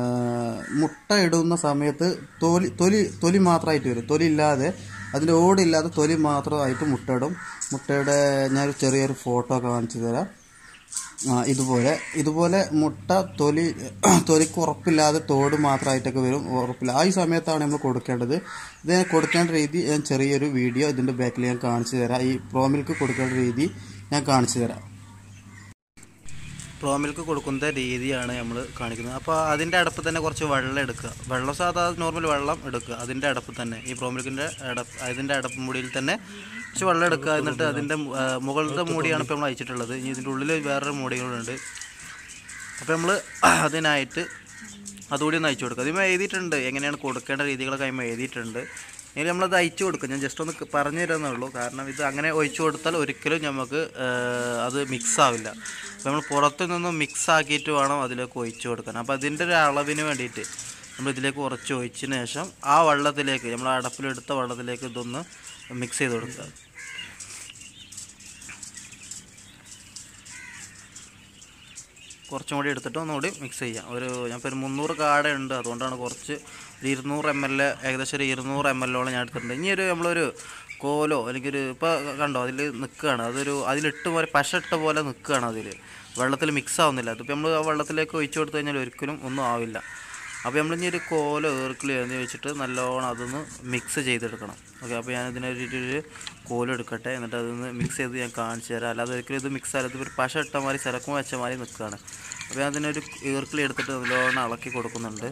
മുട്ട ഇടുന്ന സമയത്ത് തൊലി തൊലി തൊലി മാത്രമായിട്ട് വരും തൊലി ഇല്ലാതെ അതിൻ്റെ ഓടില്ലാതെ തൊലി മാത്രമായിട്ട് മുട്ടയിടും മുട്ടയുടെ ഞാനൊരു ചെറിയൊരു ഫോട്ടോ കാണിച്ചു തരാം ആ, ഇതുപോലെ ഇതുപോലെ മുട്ട തൊലി തൊലിക്ക് ഉറപ്പില്ലാതെ തോട് മാത്രമായിട്ടൊക്കെ വരും ഉറപ്പില്ല ആ ഈ സമയത്താണ് നമ്മൾ കൊടുക്കേണ്ടത് ഇത് കൊടുക്കേണ്ട രീതി ഞാൻ ചെറിയൊരു വീഡിയോ ഇതിൻ്റെ ബാക്കിൽ ഞാൻ കാണിച്ചു തരാം ഈ പ്രോമിൽക്ക് കൊടുക്കേണ്ട രീതി ഞാൻ കാണിച്ചു തരാം പ്രോമിൽക്ക് കൊടുക്കുന്ന രീതിയാണ് നമ്മൾ കാണിക്കുന്നത് അപ്പോൾ അതിൻ്റെ അടപ്പ് തന്നെ കുറച്ച് വെള്ളം എടുക്കുക വെള്ളം സാധാ നോർമൽ വെള്ളം എടുക്കുക അതിൻ്റെ അടപ്പ് തന്നെ ഈ പ്രോമിൽക്കിൻ്റെ അടപ്പ് അതിൻ്റെ അടപ്പ് മൂടിയിൽ തന്നെ കുറച്ച് വെള്ളം എടുക്കുക എന്നിട്ട് അതിൻ്റെ മു- ആ, മുകളിലത്തെ മൂടിയാണ് ഇപ്പോൾ നമ്മൾ അയച്ചിട്ടുള്ളത് ഇനി ഇതിൻ്റെ ഉള്ളിൽ വേറൊരു മൂടികളുണ്ട് അപ്പോൾ നമ്മൾ അതിനായിട്ട് അതുകൂടി ഒന്ന് അയച്ചു കൊടുക്കുക അതിന്മേൽ എഴുതിയിട്ടുണ്ട് എങ്ങനെയാണ് കൊടുക്കേണ്ട രീതികളൊക്കെ അതിന്മേൽ എഴുതിയിട്ടുണ്ട് ഇനി നമ്മളത് അയച്ചു കൊടുക്കും ഞാൻ ജസ്റ്റ് ഒന്ന് ക- പറഞ്ഞു തരാമെന്നേ ഉള്ളൂ കാരണം ഇത് അങ്ങനെ ഒഴിച്ചു കൊടുത്താൽ ഒരിക്കലും നമുക്ക് ആ, അത് മിക്സ് ആവില്ല അപ്പോൾ നമ്മൾ പുറത്തു നിന്നും മിക്സ് ആക്കിയിട്ട് വേണം അതിലേക്ക് ഒഴിച്ചു കൊടുക്കാൻ അപ്പോൾ അതിൻ്റെ ഒരു അളവിന് വേണ്ടിയിട്ട് നമ്മൾ ഇതിലേക്ക് കുറച്ച് ഒഴിച്ചതിന് ശേഷം ആ വെള്ളത്തിലേക്ക് നമ്മൾ അടപ്പിലെടുത്ത വെള്ളത്തിലേക്ക് ഇതൊന്ന് മിക്സ് ചെയ്ത് കൊടുക്കുക കുറച്ചും കൂടി എടുത്തിട്ട് ഒന്നുകൂടി മിക്സ് ചെയ്യാം ഒരു ഞാൻ ഇപ്പോൾ ഒരു മുന്നൂറ് കാട ഉണ്ട് അതുകൊണ്ടാണ് കുറച്ച് ഒരു ഇരുന്നൂറ് എം എൽ ഏകദേശം ഒരു ഇരുന്നൂറ് എം എല്ലോളം ഞാൻ എടുത്തിട്ടുണ്ട് ഇനി ഒരു നമ്മളൊരു കോലോ അല്ലെങ്കിൽ ഒരു ഇപ്പോൾ കണ്ടോ അതിൽ നിൽക്കുകയാണ് അതൊരു അതിലിട്ട് പോലെ പശ ഇട്ട പോലെ നിൽക്കുകയാണ് അതിൽ വെള്ളത്തിൽ മിക്സ് ആവുന്നില്ല അതിപ്പോൾ നമ്മൾ ആ വെള്ളത്തിലേക്ക് ഒഴിച്ചു കൊടുത്തു കഴിഞ്ഞാൽ ഒരിക്കലും ഒന്നും ആവില്ല അപ്പോൾ നമ്മൾ ഇനി ഒരു കോലോ ഏർക്കിളി എന്ന് വെച്ചിട്ട് നല്ലോണം അതൊന്ന് മിക്സ് ചെയ്തെടുക്കണം ഓക്കെ അപ്പോൾ ഞാൻ ഇതിനൊരു ഒരു കോലം എടുക്കട്ടെ എന്നിട്ട് അതൊന്ന് മിക്സ് ചെയ്ത് ഞാൻ കാണിച്ചു തരാം അല്ലാതെ ഒരിക്കലും ഇത് മിക്സ് ആയാലും ഒരു പശ ഇട്ട മാതിരി ചിരക്കും വെച്ച മാതിരി നിൽക്കുകയാണ് അപ്പോൾ ഞാൻ അതിനൊരു ഈർക്കിളി എടുത്തിട്ട് നല്ലോണം ഇളക്കി കൊടുക്കുന്നുണ്ട്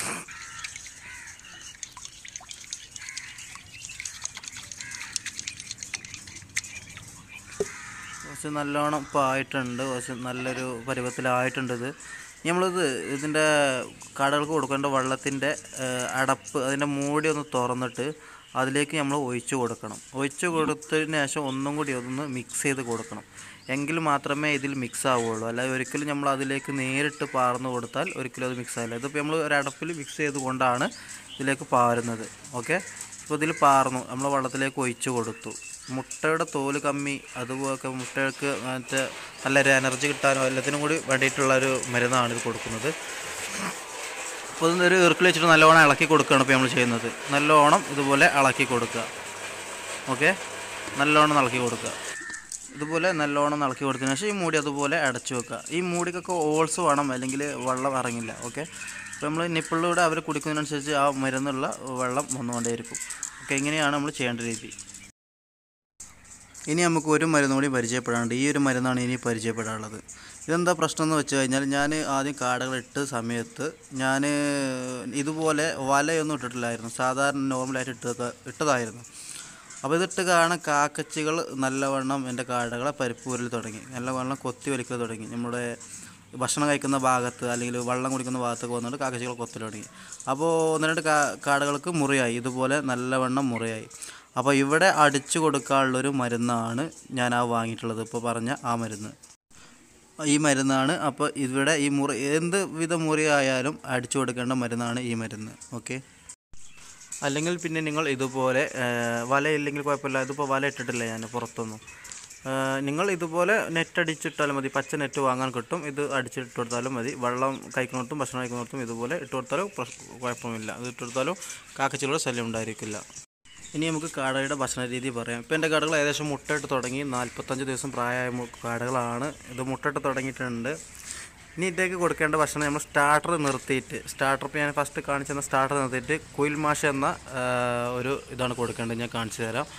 കുറച്ച് നല്ലോണം ഇപ്പോൾ ആയിട്ടുണ്ട് കുറച്ച് നല്ലൊരു പരുവത്തിലായിട്ടുണ്ട് ഇത് ഇനി നമ്മളിത് ഇതിൻ്റെ കടകൾക്ക് കൊടുക്കേണ്ട വെള്ളത്തിൻ്റെ അടപ്പ് അതിൻ്റെ മൂടി ഒന്ന് തുറന്നിട്ട് അതിലേക്ക് നമ്മൾ ഒഴിച്ചു കൊടുക്കണം ഒഴിച്ചു കൊടുത്തതിന് ശേഷം ഒന്നും കൂടി അതൊന്ന് മിക്സ് ചെയ്ത് കൊടുക്കണം എങ്കിൽ മാത്രമേ ഇതിൽ മിക്സ് ആവുകയുള്ളൂ അല്ലാതെ ഒരിക്കലും നമ്മൾ അതിലേക്ക് നേരിട്ട് പാർന്നു കൊടുത്താൽ ഒരിക്കലും അത് മിക്സ് ആവില്ല ഇതിപ്പോൾ നമ്മൾ ഒരു അടപ്പിൽ മിക്സ് ചെയ്തുകൊണ്ടാണ് ഇതിലേക്ക് പാരുന്നത് ഓക്കെ ഇപ്പോൾ ഇതിൽ പാർന്നു നമ്മൾ വെള്ളത്തിലേക്ക് ഒഴിച്ചു കൊടുത്തു മുട്ടയുടെ തോല് കമ്മി അതുപോലെ മുട്ടയ്ക്ക് മറ്റേ നല്ലൊരു എനർജി കിട്ടാനും എല്ലാത്തിനും കൂടി വേണ്ടിയിട്ടുള്ള ഒരു മരുന്നാണ് ഇത് കൊടുക്കുന്നത് അപ്പോൾ ഇതൊരു ഇറുക്കിൽ വെച്ചിട്ട് നല്ലോണം ഇളക്കി കൊടുക്കുകയാണ് ഇപ്പോൾ നമ്മൾ ചെയ്യുന്നത് നല്ലോണം ഇതുപോലെ ഇളക്കി കൊടുക്കുക ഓക്കെ നല്ലോണം ഇളക്കി കൊടുക്കുക ഇതുപോലെ നല്ലോണം ഇളക്കി കൊടുത്തതിന് ശേഷം ഈ മൂടി അതുപോലെ അടച്ചു വെക്കുക ഈ മൂടിക്കൊക്കെ ഓൾസ് വേണം അല്ലെങ്കിൽ വെള്ളം ഇറങ്ങില്ല ഓക്കെ അപ്പോൾ നമ്മൾ നിപ്പിളിലൂടെ അവർ കുടിക്കുന്നതിനനുസരിച്ച് ആ മരുന്നുള്ള വെള്ളം വന്നുകൊണ്ടേയിരിക്കും ഓക്കെ ഇങ്ങനെയാണ് നമ്മൾ ചെയ്യേണ്ട രീതി ഇനി നമുക്ക് ഒരു മരുന്ന് കൂടി പരിചയപ്പെടാനുണ്ട് ഈ ഒരു മരുന്നാണ് ഇനി പരിചയപ്പെടാനുള്ളത് ഇതെന്താ പ്രശ്നം എന്ന് വെച്ച് കഴിഞ്ഞാൽ ഞാൻ ആദ്യം കാടകൾ ഇട്ട സമയത്ത് ഞാൻ ഇതുപോലെ വലയൊന്നും ഇട്ടിട്ടില്ലായിരുന്നു സാധാരണ നോർമലായിട്ട് ഇട്ടത് ഇട്ടതായിരുന്നു അപ്പോൾ ഇതിട്ട് കാണാൻ കാക്കച്ചികൾ നല്ലവണ്ണം എൻ്റെ കാടകളെ പരിപ്പൂരിൽ തുടങ്ങി നല്ലവണ്ണം കൊത്തി വലിക്കൽ തുടങ്ങി നമ്മുടെ ഭക്ഷണം കഴിക്കുന്ന ഭാഗത്ത് അല്ലെങ്കിൽ വെള്ളം കുടിക്കുന്ന ഭാഗത്തൊക്കെ വന്നിട്ട് കാക്കച്ചികൾ കൊത്തൽ തുടങ്ങി അപ്പോൾ ഒന്ന് രണ്ട് കാ കാടകൾക്ക് മുറിയായി ഇതുപോലെ നല്ലവണ്ണം മുറിയായി അപ്പോൾ ഇവിടെ അടിച്ചു കൊടുക്കാനുള്ളൊരു മരുന്നാണ് ഞാൻ ആ വാങ്ങിയിട്ടുള്ളത് ഇപ്പോൾ പറഞ്ഞ ആ മരുന്ന് ഈ മരുന്നാണ് അപ്പോൾ ഇവിടെ ഈ മുറി എന്ത് വിധ മുറി ആയാലും അടിച്ചു കൊടുക്കേണ്ട മരുന്നാണ് ഈ മരുന്ന് ഓക്കെ അല്ലെങ്കിൽ പിന്നെ നിങ്ങൾ ഇതുപോലെ ഏഹ്, വലയില്ലെങ്കിൽ കുഴപ്പമില്ല ഇതിപ്പോൾ വല ഇട്ടിട്ടില്ല ഞാൻ പുറത്തൊന്നും ഏഹ്, നിങ്ങൾ ഇതുപോലെ നെറ്റ് അടിച്ചിട്ടാലും മതി പച്ച നെറ്റ് വാങ്ങാൻ കിട്ടും ഇത് അടിച്ചിട്ട് കൊടുത്താലും മതി വെള്ളം കഴിക്കുന്നിടത്തും ഭക്ഷണം കഴിക്കുന്നിടത്തും ഇതുപോലെ ഇട്ട് കൊടുത്താലും പ്രശ്- കുഴപ്പമില്ല ഇത് ഇട്ട് കൊടുത്താലും കാക്കച്ചികളുടെ ശല്യം ഉണ്ടായിരിക്കില്ല ഇനി നമുക്ക് കാടയുടെ ഭക്ഷണ രീതി പറയാം ഇപ്പോൾ എൻ്റെ കാടകൾ ഏകദേശം മുട്ടയിട്ട് തുടങ്ങി നാൽപ്പത്തഞ്ച് ദിവസം പ്രായമായ മു- കാടകളാണ് ഇത് മുട്ടയിട്ട് തുടങ്ങിയിട്ടുണ്ട് ഇനി ഇതിലേക്ക് കൊടുക്കേണ്ട ഭക്ഷണം നമ്മൾ സ്റ്റാർട്ടർ നിർത്തിയിട്ട് സ്റ്റാർട്ടർ ഇപ്പോൾ ഞാൻ ഫസ്റ്റ് കാണിച്ചെന്ന സ്റ്റാർട്ടർ നിർത്തിയിട്ട് കുയിൽ മാഷ എന്ന ആ, ഒരു ഇതാണ് കൊടുക്കേണ്ടത് ഞാൻ കാണിച്ചു തരാം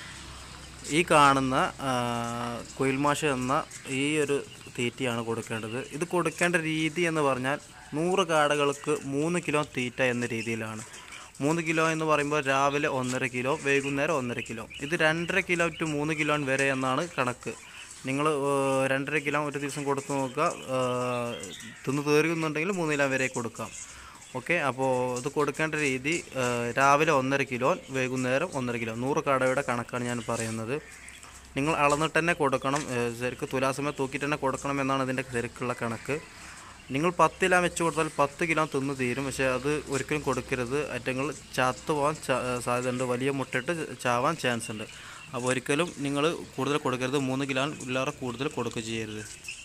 ഈ കാണുന്ന ആ, കുയിൽ മാഷ എന്ന ഈ ഒരു തീറ്റയാണ് കൊടുക്കേണ്ടത് ഇത് കൊടുക്കേണ്ട രീതി എന്ന് പറഞ്ഞാൽ നൂറ് കാടകൾക്ക് മൂന്ന് കിലോ തീറ്റ എന്ന രീതിയിലാണ് മൂന്ന് കിലോ എന്ന് പറയുമ്പോൾ രാവിലെ ഒന്നര കിലോ വൈകുന്നേരം ഒന്നര കിലോ ഇത് രണ്ടര കിലോ ടു മൂന്ന് കിലോ വരെ എന്നാണ് കണക്ക് നിങ്ങൾ രണ്ടര കിലോ ഒരു ദിവസം കൊടുത്തു നോക്കുക ഏഹ്, തിന്ന് തീർക്കുന്നുണ്ടെങ്കിൽ മൂന്ന് കിലോ വരെ കൊടുക്കാം ഓക്കെ അപ്പോൾ ഇത് കൊടുക്കേണ്ട രീതി ഏഹ്, രാവിലെ ഒന്നര കിലോ വൈകുന്നേരം ഒന്നര കിലോ നൂറ് കടയുടെ കണക്കാണ് ഞാൻ പറയുന്നത് നിങ്ങൾ അളന്നിട്ട് തന്നെ കൊടുക്കണം ഏഹ്, ശരിക്ക് തുലാസമയം തൂക്കിയിട്ട് തന്നെ കൊടുക്കണം എന്നാണ് ഇതിൻ്റെ ശരിക്കുള്ള കണക്ക് നിങ്ങൾ പത്ത് കിലോ വെച്ച് കൊടുത്താൽ പത്ത് കിലോ തിന്ന് തീരും പക്ഷേ അത് ഒരിക്കലും കൊടുക്കരുത് അറ്റങ്ങൾ ചത്തു പോകാൻ ചാ- സാധ്യതയുണ്ട് വലിയ മുട്ടയിട്ട് ചാവാൻ ചാൻസ് ഉണ്ട് അപ്പോൾ ഒരിക്കലും നിങ്ങൾ കൂടുതൽ കൊടുക്കരുത് മൂന്ന് കിലോ ഇല്ലാതെ കൂടുതൽ കൊടുക്കുക ചെയ്യരുത്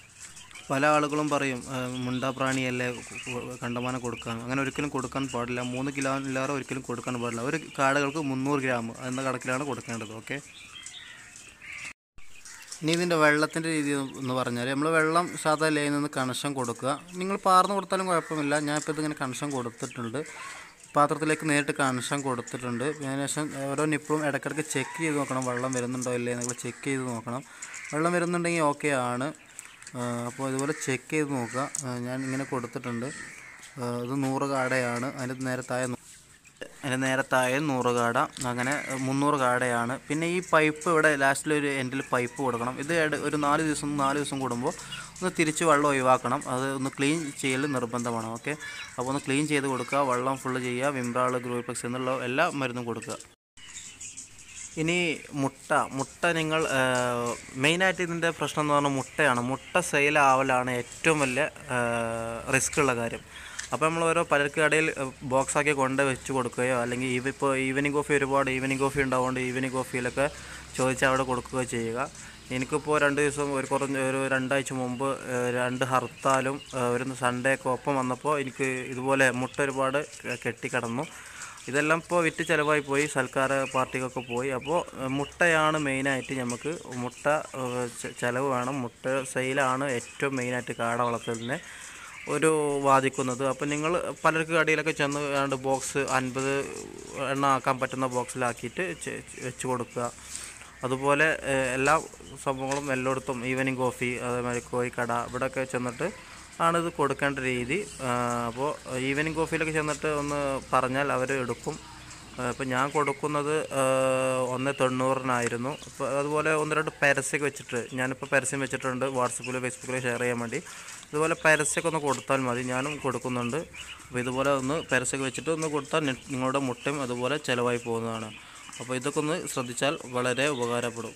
പല ആളുകളും പറയും "ആ, മുണ്ടാപ്രാണിയല്ലേ കു- കണ്ടമാനം കൊടുക്കാൻ അങ്ങനെ ഒരിക്കലും കൊടുക്കാൻ പാടില്ല മൂന്ന് കിലോ ഇല്ലാതെ ഒരിക്കലും കൊടുക്കാൻ പാടില്ല ഒരു കാടകൾക്ക് മുന്നൂറ് ഗ്രാം എന്ന കണക്കിലാണ് കൊടുക്കേണ്ടത് ഓക്കെ ഇനി ഇതിൻ്റെ വെള്ളത്തിൻ്റെ രീതി എന്ന് പറഞ്ഞാൽ നമ്മൾ വെള്ളം സാധാ ലൈനിൽ നിന്ന് കണക്ഷൻ കൊടുക്കുക നിങ്ങൾ പാർന്ന് കൊടുത്താലും കുഴപ്പമില്ല ഞാനിപ്പോൾ ഇതിങ്ങനെ കണക്ഷൻ കൊടുത്തിട്ടുണ്ട് പാത്രത്തിലേക്ക് നേരിട്ട് കണക്ഷൻ കൊടുത്തിട്ടുണ്ട് അതിന് ശേഷം ഓരോ നിപ്പിളും ഇടയ്ക്കിടയ്ക്ക് ചെക്ക് ചെയ്ത് നോക്കണം വെള്ളം വരുന്നുണ്ടോ ഇല്ലേ എന്നൊക്കെ ചെക്ക് ചെയ്ത് നോക്കണം വെള്ളം വരുന്നുണ്ടെങ്കിൽ ഓക്കെ ആണ് ആ, അപ്പോൾ ഇതുപോലെ ചെക്ക് ചെയ്ത് നോക്കുക ആ, ഞാൻ ഇങ്ങനെ കൊടുത്തിട്ടുണ്ട് ആ, ഇത് നൂറ് കാടയാണ് അതിൻ്റെ നേരെ താഴെ നൂ- അതിൻ്റെ നേരെ താഴെ നൂറ് കാട അങ്ങനെ മുന്നൂറ് കാടയാണ് പിന്നെ ഈ പൈപ്പ് ഇവിടെ ലാസ്റ്റിൽ ഒരു എൻഡിൽ പൈപ്പ് കൊടുക്കണം ഇത് ഇട- ഒരു നാല് ദിവസം നാല് ദിവസം കൂടുമ്പോൾ ഒന്ന് തിരിച്ച് വെള്ളം ഒഴിവാക്കണം അത് ഒന്ന് ക്ലീൻ ചെയ്യൽ നിർബന്ധമാണ് ഓക്കെ അപ്പോൾ ഒന്ന് ക്ലീൻ ചെയ്ത് കൊടുക്കുക വെള്ളം ഫുള്ള് ചെയ്യുക വിംബ്രാൾ ഗ്രൂപ്ലെക്സ് എന്നുള്ള എല്ലാ മരുന്നും കൊടുക്കുക ഇനി മുട്ട മുട്ട നിങ്ങൾ മെയിനായിട്ട് ഇതിൻ്റെ പ്രശ്നം എന്ന് പറഞ്ഞാൽ മുട്ടയാണ് മുട്ട സെയിൽ ആവലാണ് ഏറ്റവും വലിയ റിസ്ക് ഉള്ള കാര്യം അപ്പോൾ നമ്മൾ ഓരോ പലർക്ക് കടയിൽ ബോക്സ് ആക്കി കൊണ്ട് വെച്ച് കൊടുക്കുകയോ അല്ലെങ്കിൽ ഇവ ഇപ്പോൾ ഈവനിങ് കോഫി ഒരുപാട് ഈവനിങ് കോഫി ഉണ്ടാവുകൊണ്ട് ഈവനിങ് കോഫിയിലൊക്കെ ചോദിച്ച് അവിടെ കൊടുക്കുകയോ ചെയ്യുക എനിക്കിപ്പോൾ രണ്ട് ദിവസം ഒരു കുറഞ്ഞ ഒരു രണ്ടാഴ്ച മുമ്പ് ഏഹ്, രണ്ട് ഹർത്താലും ഏഹ്, ഒരു സൺഡേ ഒക്കെ ഒപ്പം വന്നപ്പോൾ എനിക്ക് ഇതുപോലെ മുട്ട ഒരുപാട് കെട്ടിക്കിടന്നു ഇതെല്ലാം ഇപ്പോൾ വിറ്റ് ചിലവായി പോയി സൽക്കാര പാർട്ടിക്കൊക്കെ പോയി അപ്പോൾ ഏഹ്, മുട്ടയാണ് മെയിനായിട്ട് നമുക്ക് മുട്ട ഏഹ്, ചെ- ചിലവ് വേണം മുട്ട സെയിലാണ് ഏറ്റവും മെയിനായിട്ട് കാട വളർത്തലിനെ ഒരു ബാധിക്കുന്നത് അപ്പോൾ നിങ്ങൾ പലർക്ക് കടയിലൊക്കെ ചെന്ന് രണ്ട് ബോക്സ് അൻപത് എണ്ണ ആക്കാൻ പറ്റുന്ന ബോക്സിലാക്കിയിട്ട് ചെ- വെച്ച് കൊടുക്കുക അതുപോലെ ഏഹ്, എല്ലാ സംഭവങ്ങളും എല്ലായിടത്തും ഈവനിങ് കോഫി അതേമാതിരി കോഴിക്കട ഇവിടെയൊക്കെ ചെന്നിട്ട് ആണ് ഇത് കൊടുക്കേണ്ട രീതി അപ്പോൾ ഈവനിങ് കോഫിയിലൊക്കെ ചെന്നിട്ട് ഒന്ന് പറഞ്ഞാൽ അവർ എടുക്കും ഇപ്പം ഞാൻ കൊടുക്കുന്നത് ഏഹ്, ഒന്ന് തൊണ്ണൂറിനായിരുന്നു ഇപ്പോൾ അതുപോലെ ഒന്ന് രണ്ട് പരസ്യമൊക്കെ വെച്ചിട്ട് ഞാനിപ്പോൾ പരസ്യം വെച്ചിട്ടുണ്ട് വാട്സപ്പിൽ ഫേസ്ബുക്കിൽ ഷെയർ ചെയ്യാൻ വേണ്ടി ഇതുപോലെ പരസ്യമൊക്കെ ഒന്ന് കൊടുത്താൽ മതി ഞാനും കൊടുക്കുന്നുണ്ട് അപ്പോൾ ഇതുപോലെ ഒന്ന് പരസ്യമൊക്കെ വെച്ചിട്ട് ഒന്ന് കൊടുത്താൽ നി- നിങ്ങളുടെ മുട്ടയും അതുപോലെ ചിലവായി പോകുന്നതാണ് അപ്പോൾ ഇതൊക്കെ ഒന്ന് ശ്രദ്ധിച്ചാൽ വളരെ ഉപകാരപ്പെടും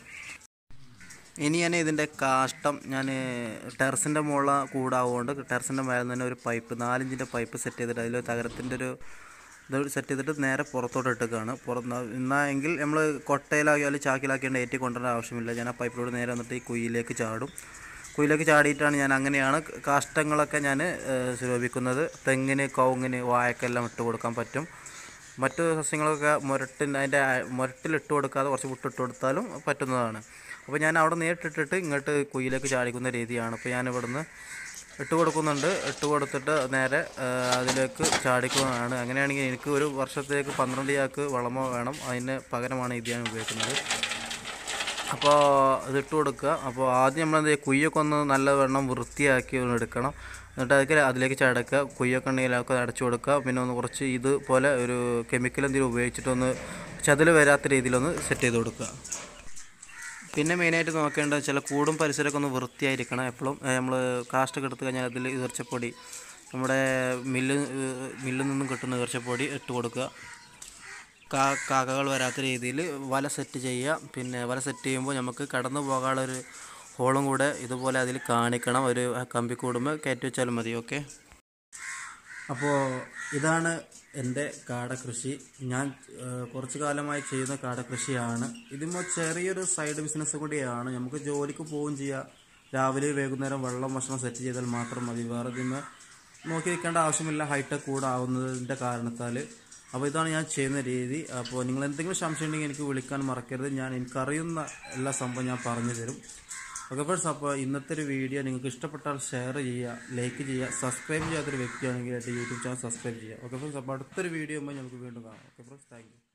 ഇനി ഞാൻ ഇതിൻ്റെ കാഷ്ടം ഞാൻ ടെറസിൻ്റെ മുകളിൽ കൂടാവുകൊണ്ട് ടെറസിൻ്റെ മേലെ തന്നെ ഒരു പൈപ്പ് നാലിഞ്ചിൻ്റെ പൈപ്പ് സെറ്റ് ചെയ്തിട്ട് അതിൽ തകരത്തിൻ്റെ ഒരു ഇത് സെറ്റ് ചെയ്തിട്ട് നേരെ പുറത്തോട്ട് ഇട്ടേക്കാണ് പുറത്ത് എന്നാൽ എങ്കിൽ നമ്മൾ കൊട്ടയിലാക്കിയാലും ചാക്കിലാക്കിയാണ്ട് ഏറ്റി കൊണ്ടുവരേണ്ട ആവശ്യമില്ല ഞാൻ ആ പൈപ്പിലൂടെ നേരെ വന്നിട്ട് ഈ കുയിലേക്ക് ചാടും കുയിലേക്ക് ചാടിയിട്ടാണ് ഞാൻ അങ്ങനെയാണ് കാഷ്ടങ്ങളൊക്കെ ഞാൻ സ്വരൂപിക്കുന്നത് തെങ്ങിന് കവുങ്ങിന് വാഴക്കെല്ലാം ഇട്ട് കൊടുക്കാൻ പറ്റും മറ്റു സസ്യങ്ങളൊക്കെ മുരട്ടിന് അതിൻ്റെ മുരട്ടിൽ ഇട്ട് കൊടുക്കാതെ കുറച്ച് വിട്ട് ഇട്ട് കൊടുത്താലും പറ്റുന്നതാണ് അപ്പോൾ ഞാൻ അവിടെ നേരിട്ടിട്ടിട്ട് ഇങ്ങോട്ട് കുയിലേക്ക് ചാടിക്കുന്ന രീതിയാണ് അപ്പോൾ ഞാൻ ഇവിടുന്ന് ഇട്ട് കൊടുക്കുന്നുണ്ട് ഇട്ട് കൊടുത്തിട്ട് നേരെ ആ, അതിലേക്ക് ചാടിക്കുന്നതാണ് അങ്ങനെയാണെങ്കിൽ എനിക്ക് ഒരു വർഷത്തേക്ക് പന്ത്രണ്ട് ചാക്ക് വളമോ വേണം അതിന് പകരമാണ് ഇത് ഞാൻ ഉപയോഗിക്കുന്നത് അപ്പോൾ ഇതിട്ട് കൊടുക്കുക അപ്പോൾ ആദ്യം നമ്മൾ എന്ത് ചെയ്യുക കുയ്യൊക്കെ ഒന്ന് നല്ലവണ്ണം വൃത്തിയാക്കി ഒന്ന് എടുക്കണം എന്നിട്ട് അതൊക്കെ അതിലേക്ക് ചടക്കുക കുയ്യൊക്കെ ഉണ്ടെങ്കിൽ അതൊക്കെ അടച്ചു കൊടുക്കുക പിന്നെ ഒന്ന് കുറച്ച് ഇതുപോലെ ഒരു കെമിക്കൽ എന്തെങ്കിലും ഉപയോഗിച്ചിട്ടൊന്ന് ചതിൽ വരാത്ത രീതിയിലൊന്ന് സെറ്റ് ചെയ്ത് കൊടുക്കുക പിന്നെ മെയിനായിട്ട് നോക്കേണ്ടത് ചില കൂടും പരിസരമൊക്കെ ഒന്ന് വൃത്തിയായിരിക്കണം എപ്പോഴും നമ്മൾ കാസ്റ്റൊക്കെ എടുത്തു കഴിഞ്ഞാൽ അതിൽ ഈർച്ചപ്പൊടി നമ്മുടെ മില്ല് ഏഹ് മില്ലിൽ നിന്നും കിട്ടുന്ന ഈർച്ചപ്പൊടി ഇട്ട് കൊടുക്കുക കാ കാക്കകൾ വരാത്ത രീതിയിൽ വല സെറ്റ് ചെയ്യുക പിന്നെ വല സെറ്റ് ചെയ്യുമ്പോൾ നമുക്ക് കടന്നു പോകാനുള്ള ഒരു ഹോളും കൂടെ ഇതുപോലെ അതിൽ കാണിക്കണം ഒരു കമ്പിക്കൂടുമ്പോൾ കയറ്റി വെച്ചാലും മതി ഓക്കെ അപ്പോൾ ഇതാണ് എൻ്റെ കാടകൃഷി ഞാൻ ഏഹ്, കുറച്ച് കാലമായി ചെയ്യുന്ന കാടകൃഷിയാണ് ഇതിമ്പോൾ ചെറിയൊരു സൈഡ് ബിസിനസ് കൂടിയാണ് നമുക്ക് ജോലിക്ക് പോവുകയും ചെയ്യാം രാവിലെ വൈകുന്നേരം വെള്ളം ഭക്ഷണം സെറ്റ് ചെയ്താൽ മാത്രം മതി വേറെ ഇതിന്മേ നോക്കി നിൽക്കേണ്ട ആവശ്യമില്ല ഹൈടെക് കൂടാവുന്നതിൻ്റെ കാരണത്താൽ അപ്പോൾ ഇതാണ് ഞാൻ ചെയ്യുന്ന രീതി അപ്പോൾ നിങ്ങൾ എന്തെങ്കിലും സംശയം ഉണ്ടെങ്കിൽ എനിക്ക് വിളിക്കാൻ മറക്കരുത് ഞാൻ എനിക്കറിയുന്ന എല്ലാ സംഭവം ഞാൻ പറഞ്ഞു തരും ഓക്കെ ഫ്രണ്ട്സ് അപ്പോൾ ഇന്നത്തെ ഒരു വീഡിയോ നിങ്ങൾക്ക് ഇഷ്ടപ്പെട്ടാൽ ഷെയർ ചെയ്യുക ലൈക്ക് ചെയ്യുക സബ്സ്ക്രൈബ് ചെയ്യാത്തൊരു വ്യക്തിയാണെങ്കിൽ എൻ്റെ യൂട്യൂബ് ചാനൽ സബ്സ്ക്രൈബ് ചെയ്യുക ഓക്കെ ഫ്രണ്ട്സ് അപ്പോൾ അടുത്തൊരു വീഡിയോ ആകുമ്പോൾ നമുക്ക് വീണ്ടും കാണാം ഓക്കെ ഫ്രണ്ട്സ് താങ്ക് യു